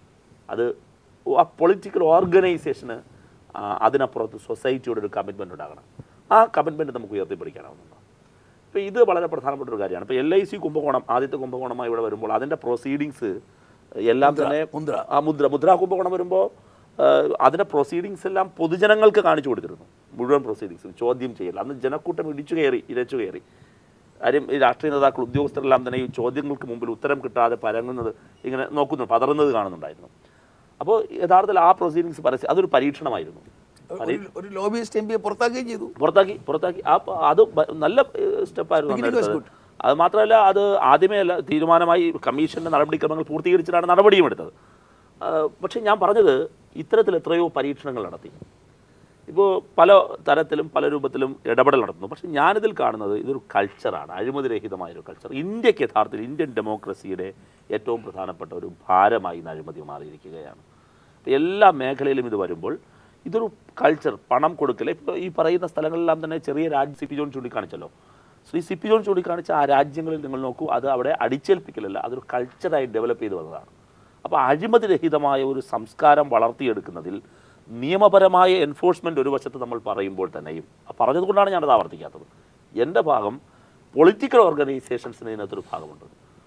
അത് ആ പൊളിറ്റിക്കൽ ഓർഗനൈസേഷന് ആ, അതിനപ്പുറത്ത് സൊസൈറ്റിയോട് ഒരു കമ്മിറ്റ്മെൻ്റ് ഉണ്ടാകണം ആ കമ്മിറ്റ്മെൻറ്റ് നമുക്ക് ഉയർത്തിപ്പിടിക്കാനാവുന്നതാണ് ഇപ്പോൾ ഇത് വളരെ പ്രധാനപ്പെട്ട ഒരു കാര്യമാണ് ഇപ്പോൾ എൽ ഐ സി കുംഭകോണം ആദ്യത്തെ കുംഭകോണമായി ഇവിടെ വരുമ്പോൾ അതിൻ്റെ പ്രൊസീഡിങ്സ് എല്ലാം തന്നെ മുദ്ര. ആ മുദ്ര മുദ്രാ കുംഭകോണം വരുമ്പോൾ അതിൻ്റെ പ്രൊസീഡിങ്സ് എല്ലാം പൊതുജനങ്ങൾക്ക് കാണിച്ചു കൊടുത്തിരുന്നു മുഴുവൻ പ്രൊസീഡിങ്സും ചോദ്യം ചെയ്യൽ അന്ന് ജനക്കൂട്ടം ഇടിച്ചു കയറി ഇരച്ചു കയറി കാര്യം ഈ രാഷ്ട്രീയ നേതാക്കൾ ഉദ്യോഗസ്ഥരെല്ലാം തന്നെ ഈ ചോദ്യങ്ങൾക്ക് മുമ്പിൽ ഉത്തരം കിട്ടാതെ പരങ്ങുന്നത് ഇങ്ങനെ നോക്കുന്നു പതറുന്നത് കാണുന്നുണ്ടായിരുന്നു അപ്പോൾ യഥാർത്ഥത്തിൽ ആ പ്രൊസീഡിങ്സ് പരസ്യം അതൊരു പരീക്ഷണമായിരുന്നു ഒരു- ഒരു ലോബിയിസ്റ്റ് എം പിയെ പുറത്താക്കുകയും ചെയ്തു പുറത്താക്കി പുറത്താക്കി ആ പ- അത് ബ- നല്ല സ്റ്റെപ്പായിരുന്നു അന്ന് Beginning was എടുത്തത്. അത് മാത്രമല്ല അത് ആദ്യമേ അല്ല തീരുമാനമായി കമ്മീഷന്റെ നടപടിക്രമങ്ങൾ പൂർത്തീകരിച്ചിട്ടാണ് നടപടിയും എടുത്തത് ആ, പക്ഷേ ഞാൻ പറഞ്ഞത് ഇത്തരത്തിൽ എത്രയോ പരീക്ഷണങ്ങൾ നടത്തി ഇപ്പോൾ പല തരത്തിലും പല രൂപത്തിലും ഇടപെടൽ നടത്തുന്നു പക്ഷേ ഞാനിതിൽ കാണുന്നത് ഇതൊരു കൾച്ചറാണ് അഴിമതിരഹിതമായൊരു കൾച്ചർ ഇന്ത്യക്ക് യഥാർത്ഥത്തിൽ ഇന്ത്യൻ ഡെമോക്രസിയുടെ ഏറ്റവും പ്രധാനപ്പെട്ട ഒരു ഭാരമായി ഇന്ന് അഴിമതി മാറിയിരിക്കുകയാണ് അപ്പോൾ എല്ലാ മേഖലയിലും ഇത് വരുമ്പോൾ ഇതൊരു കൾച്ചർ പണം കൊടുക്കൽ ഇപ്പോൾ ഈ പറയുന്ന സ്ഥലങ്ങളിലെല്ലാം തന്നെ ചെറിയ രാജ്യം സി പി ജോൺ ചൂണ്ടിക്കാണിച്ചല്ലോ ശ്രീ സി പി ജോൺ ചൂണ്ടിക്കാണിച്ച ആ രാജ്യങ്ങളിൽ നിങ്ങൾ നോക്കൂ അത് അവിടെ അടിച്ചേൽപ്പിക്കലല്ല അതൊരു കൾച്ചറായി ഡെവലപ്പ് ചെയ്തു വന്നതാണ് അപ്പോൾ അഴിമതിരഹിതമായ ഒരു സംസ്കാരം വളർത്തിയെടുക്കുന്നതിൽ നിയമപരമായ എൻഫോഴ്സ്മെൻറ്റ് ഒരു വശത്ത് നമ്മൾ പറയുമ്പോൾ തന്നെയും ആ പറഞ്ഞതുകൊണ്ടാണ് ഞാനത് ആവർത്തിക്കാത്തത് എൻ്റെ ഭാഗം പൊളിറ്റിക്കൽ ഓർഗനൈസേഷൻസിന് ഇതിനകത്തൊരു ഭാഗമുണ്ട്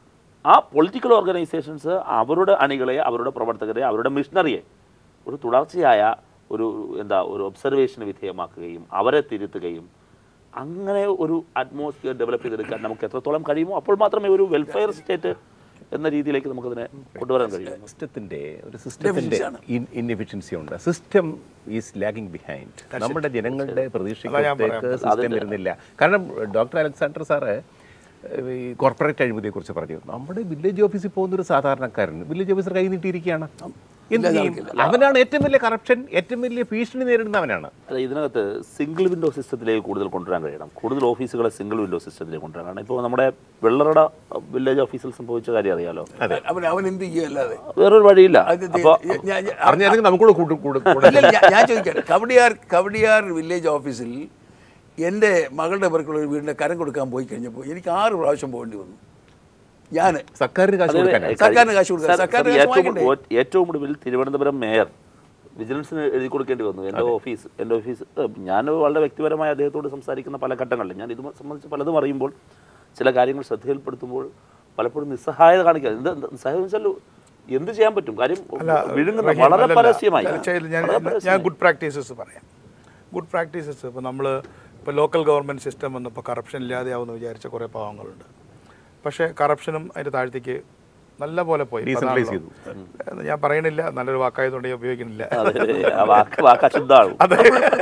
ആ പൊളിറ്റിക്കൽ ഓർഗനൈസേഷൻസ് അവരുടെ അണികളെ അവരുടെ പ്രവർത്തകരെ അവരുടെ മിഷണറിയെ ഒരു തുടർച്ചയായ ഒരു എന്താ ഒരു ഒബ്സർവേഷന് വിധേയമാക്കുകയും അവരെ തിരുത്തുകയും അങ്ങനെ ഒരു അറ്റ്മോസ്ഫിയർ ഡെവലപ്പ് ചെയ്തെടുക്കാൻ നമുക്ക് എത്രത്തോളം കഴിയുമോ അപ്പോൾ മാത്രമേ ഒരു വെൽഫെയർ സ്റ്റേറ്റ് എന്ന രീതിയിലേക്ക് നമുക്കതിനെ കൊണ്ടുവരാൻ കഴിയൂ സിസ്റ്റത്തിന്റെ ഒരു സിസ്റ്റത്തിന്റെ ഇൻഎഫിഷ്യൻസി ഉണ്ട് സിസ്റ്റം ഈസ് ലാഗിങ് ബിഹൈൻഡ് നമ്മുടെ ജനങ്ങളുടെ പ്രതീക്ഷയ്ക്ക് അതാ ഞാൻ പറയാം. സിസ്റ്റം വരുന്നില്ല കാരണം ഡോക്ടർ അലക്സാണ്ടർ സാറ് ഏഹ്, ഈ കോർപ്പറേറ്റ് അഴിമതിയെക്കുറിച്ച് പറഞ്ഞു നമ്മുടെ വില്ലേജ് ഓഫീസിൽ പോകുന്ന ഒരു സാധാരണക്കാരൻ വില്ലേജ് ഓഫീസർ കൈ നീട്ടിയിരിക്കുകയാണ് എന്ത് ചെയ്യും അവനാണ് ഏറ്റവും വലിയ കറപ്ഷൻ ഏറ്റവും വലിയ ഭീഷണി നേരിടുന്നവനാണ് അല്ല ഇതിനകത്ത് സിംഗിൾ വിൻഡോ സിസ്റ്റത്തിലേക്ക് കൂടുതൽ കൊണ്ടുവരാൻ കഴിയണം കൂടുതൽ ഓഫീസുകളെ സിംഗിൾ വിൻഡോ സിസ്റ്റത്തിലേക്ക് കൊണ്ടുവരാൻ കാരണം ഇപ്പോൾ നമ്മുടെ വെള്ളറട വില്ലേജ് ഓഫീസിൽ സംഭവിച്ച കാര്യം അറിയാലോ അവൻ അവൻ എന്ത് ചെയ്യും അല്ലാതെ വേറൊരു വഴിയില്ല അത് അപ്പോൾ ഞാൻ- ഞാൻ- അറിഞ്ഞാണെങ്കിൽ നമുക്കൂടെ കൂട്ടും കൂടും കൂടെ ഇല്ല, ഞാൻ- ഞാൻ ചോദിക്കട്ടെ കവടിയാർ കവടിയാർ വില്ലേജ് ഓഫീസിൽ എൻ്റെ മകളുടെ പേർക്കുള്ള ഒരു വീടിൻ്റെ കരം കൊടുക്കാൻ പോയി കഴിഞ്ഞപ്പോൾ എനിക്ക് ആറ് പ്രാവശ്യം പോകേണ്ടി വന്നു ഞാൻ സർക്കാരിന് കാശ് കൊടുക്കാനാണ് സർക്കാരിന് കാശ് കൊടുക്കാൻ. സാർ, സർക്കാരിന് സാർ, കാശ് ഏറ്റവും വാങ്ങിക്കണ്ടേ? ഒ- ഏറ്റവും ഒടുവിൽ തിരുവനന്തപുരം മേയർ വിജിലൻസിന് എഴുതി കൊടുക്കേണ്ടി വന്നു എൻ്റെ ഓഫീസ് എൻ്റെ ഓഫീസ് ഏഹ്, ഞാൻ വളരെ വ്യക്തിപരമായി അദ്ദേഹത്തോട് സംസാരിക്കുന്ന പല ഘട്ടങ്ങളിലും ഞാൻ ഇത് സംബന്ധിച്ച് പലതും അറിയുമ്പോൾ ചില കാര്യങ്ങൾ ശ്രദ്ധയിൽപ്പെടുത്തുമ്പോൾ പലപ്പോഴും നിസ്സഹായത കാണിക്കുക എന്ത് എന്ത് നിസ്സഹായം വെച്ചാൽ എന്ത് ചെയ്യാൻ പറ്റും കാര്യം വിഴുങ്ങുന്ന റഹീം, വളരെ അല്ലല്ല. പരസ്യമായി അല്ല, ചെയ്യില്ല. ഞാൻ വളരെ ഞാൻ പരസ്യമായി. ഗുഡ് പ്രാക്ടീസസ് പറയാം ഗുഡ് പ്രാക്ടീസസ് ഇപ്പോൾ നമ്മൾ ഇപ്പോൾ ലോക്കൽ ഗവൺമെൻറ് സിസ്റ്റം വന്നപ്പോൾ കറപ്ഷൻ ഇല്ലാതെയാവുമെന്ന് വിചാരിച്ച കുറേ പാവങ്ങളുണ്ട് പക്ഷേ കറപ്ഷനും അതിൻ്റെ താഴ്ത്തേക്ക് നല്ല പോലെ പോയി Decentralize അതാണല്ലോ. ഞാൻ പറയണില്ല നല്ലൊരു വാക്കായതുകൊണ്ട് ഞാൻ ഉപയോഗിക്കുന്നില്ല അതെ, അതെ, ആ വാക്ക് വാക്ക് അശുദ്ധമാകും അതെ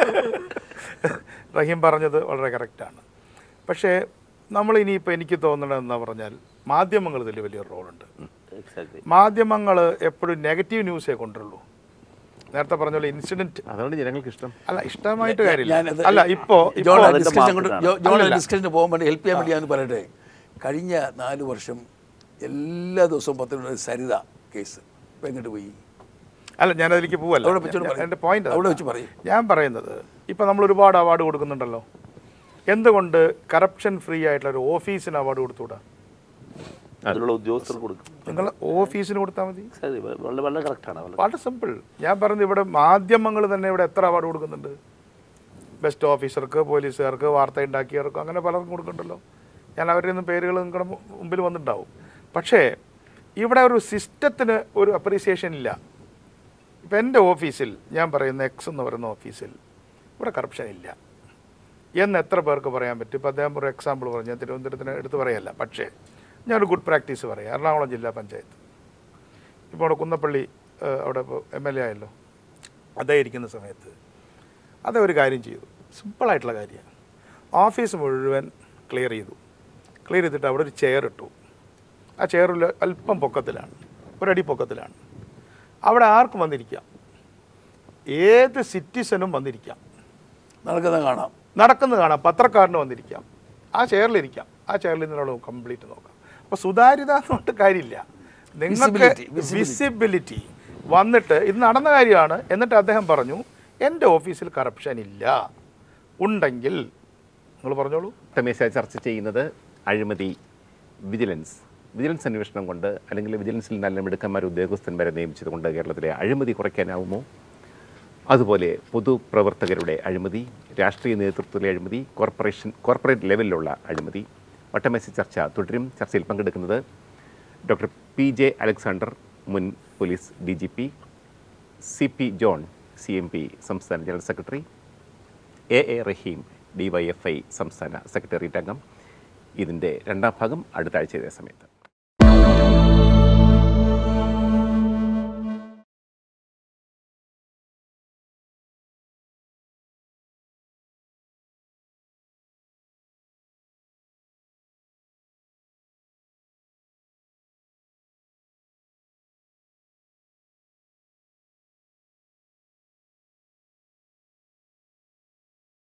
റഹീം പറഞ്ഞത് വളരെ കറക്റ്റാണ് പക്ഷേ നമ്മൾ ഇനിയിപ്പോൾ എനിക്ക് തോന്നുന്നത് എന്താ പറഞ്ഞാൽ മാധ്യമങ്ങൾ ഇതിൽ വലിയൊരു റോളുണ്ട് എക്സാക്ട്ലി മാധ്യമങ്ങൾ എപ്പോഴും നെഗറ്റീവ് ന്യൂസേ കൊണ്ടുള്ളൂ നേരത്തെ പറഞ്ഞ പോലെ ഇൻസിഡന്റ് അതാണ് ജനങ്ങൾക്ക് ഇഷ്ടം അല്ല ഇഷ്ടമായിട്ട് ഞാനത് കാര്യമില്ല അല്ല ഇപ്പോ ജോൺ ഇപ്പോ അതിന്റെ ഡിസ്കഷൻ കൊണ്ട് മാർക്കറ്റാണ്. ജോ- ജോൺ അല്ലല്ല. ഡിസ്കഷന് പോകാൻ വേണ്ടി ഹെൽപ്പ് ചെയ്യാൻ വേണ്ടി ഞാൻ പറയട്ടെ കഴിഞ്ഞ നാല് വർഷം എല്ലാ ദിവസവും പത്രത്തിൽ സരിത കേസ് ഇപ്പം എങ്ങോട്ട് പോയി അല്ല ഞാൻ അതിലേക്ക് പോവല്ല അവിടെ വെച്ചോണ്ട് ഞാൻ- പറയ്. എൻ്റെ പോയിന്റ് അവിടെ വെച്ച് പറയ്. ഞാൻ പറയുന്നത് ഇപ്പൊ നമ്മൾ ഒരുപാട് അവാർഡ് കൊടുക്കുന്നുണ്ടല്ലോ എന്തുകൊണ്ട് കറപ്ഷൻ ഫ്രീ ആയിട്ടുള്ള ഒരു ഓഫീസിന് അവാർഡ് കൊടുത്തുകൂടാ അതിലുള്ള ഉദ്യോഗസ്ഥർക്ക് കൊടുക്കും നിങ്ങൾ ഓഫീസിന് കൊടുത്താൽ മതി Exactly. വളരെ വളരെ കറക്റ്റാണ് വളരെ വളരെ സിമ്പിൾ ഞാൻ പറഞ്ഞത് ഇവിടെ മാധ്യമങ്ങൾ തന്നെ ഇവിടെ എത്ര അവാർഡ് കൊടുക്കുന്നുണ്ട് ബെസ്റ്റ് ഓഫീസർക്ക് പോലീസുകാർക്ക് വാർത്ത ഉണ്ടാക്കിയവർക്ക് അങ്ങനെ പലർക്കും കൊടുക്കുന്നുണ്ടല്ലോ ഞാൻ അവരുടെ ഒന്നും പേരുകൾ നിങ്ങളുടെ മു- മുമ്പിൽ വന്നിട്ടുണ്ടാവും പക്ഷേ ഇവിടെ ഒരു സിസ്റ്റത്തിന് ഒരു അപ്രീസിയേഷൻ ഇല്ല ഇപ്പം എൻ്റെ ഓഫീസിൽ ഞാൻ പറയുന്ന എക്സ് എന്ന് പറയുന്ന ഓഫീസിൽ ഇവിടെ കറപ്ഷൻ ഇല്ല എന്ന് എത്ര പേർക്ക് പറയാൻ പറ്റും ഇപ്പം അദ്ദേഹം ഒരു എക്സാമ്പിൾ പറഞ്ഞു ഞാൻ തിരുവനന്തപുരത്തിന് എടുത്ത് പറയല്ല പക്ഷേ ഞാനൊരു ഗുഡ് പ്രാക്ടീസ് പറയാം എറണാകുളം ജില്ലാ പഞ്ചായത്ത് ഇപ്പോൾ അവിടെ കുന്നപ്പള്ളി ഏഹ്, അവിടെ ഇപ്പോൾ എം എൽ എ ആയല്ലോ അദ്ദേഹം ഇരിക്കുന്ന സമയത്ത് അദ്ദേഹം ഒരു കാര്യം ചെയ്തു സിമ്പിളായിട്ടുള്ള കാര്യമാണ് ഓഫീസ് മുഴുവൻ ക്ലിയർ ചെയ്തു ക്ലിയർ ചെയ്തിട്ട് അവിടെ ഒരു ചെയർ ഇട്ടു ആ ചെയറിൽ അല്പം പൊക്കത്തിലാണ് ഒരടി പൊക്കത്തിലാണ് അവിടെ ആർക്കും വന്നിരിക്കാം ഏത് സിറ്റിസനും വന്നിരിക്കാം നടക്കുന്നത് കാണാം നടക്കുന്നത് കാണാം പത്രക്കാരന് വന്നിരിക്കാം ആ ചെയറിലിരിക്കാം ആ ചെയറിൽ നിന്നുള്ള കംപ്ലീറ്റ് നോക്കാം അപ്പോൾ സുതാര്യത എന്നുകൊണ്ട് കാര്യമില്ല നിങ്ങൾക്ക് Visibility, visibility. വിസിബിലിറ്റി വന്നിട്ട് ഇത് നടന്ന കാര്യമാണ് എന്നിട്ട് അദ്ദേഹം പറഞ്ഞു എൻ്റെ ഓഫീസിൽ കറപ്ഷൻ ഇല്ല ഉണ്ടെങ്കിൽ നിങ്ങൾ പറഞ്ഞോളൂ തമേശ ചർച്ച ചെയ്യുന്നത് അഴിമതി വിജിലൻസ് വിജിലൻസ് അന്വേഷണം കൊണ്ട് അല്ലെങ്കിൽ വിജിലൻസിൽ നല്ല മിടുക്കന്മാർ ഉദ്യോഗസ്ഥന്മാരെ നിയമിച്ചത് കൊണ്ട് കേരളത്തിലെ അഴിമതി കുറയ്ക്കാനാവുമോ അതുപോലെ പൊതുപ്രവർത്തകരുടെ അഴിമതി രാഷ്ട്രീയ നേതൃത്വത്തിലെ അഴിമതി കോർപ്പറേഷൻ കോർപ്പറേറ്റ് ലെവലിലുള്ള അഴിമതി വട്ടമേശ ചർച്ച തുടരും ചർച്ചയിൽ പങ്കെടുക്കുന്നത് ഡോക്ടർ പി ജെ അലക്സാണ്ടർ മുൻ police D G P C P John C M P സംസ്ഥാന general secretary A A Rahim D Y F I സംസ്ഥാന സെക്രട്ടേറിയറ്റ് അംഗം ഇതിൻ്റെ രണ്ടാം ഭാഗം അടുത്ത ആഴ്ച ഇതേ സമയത്ത്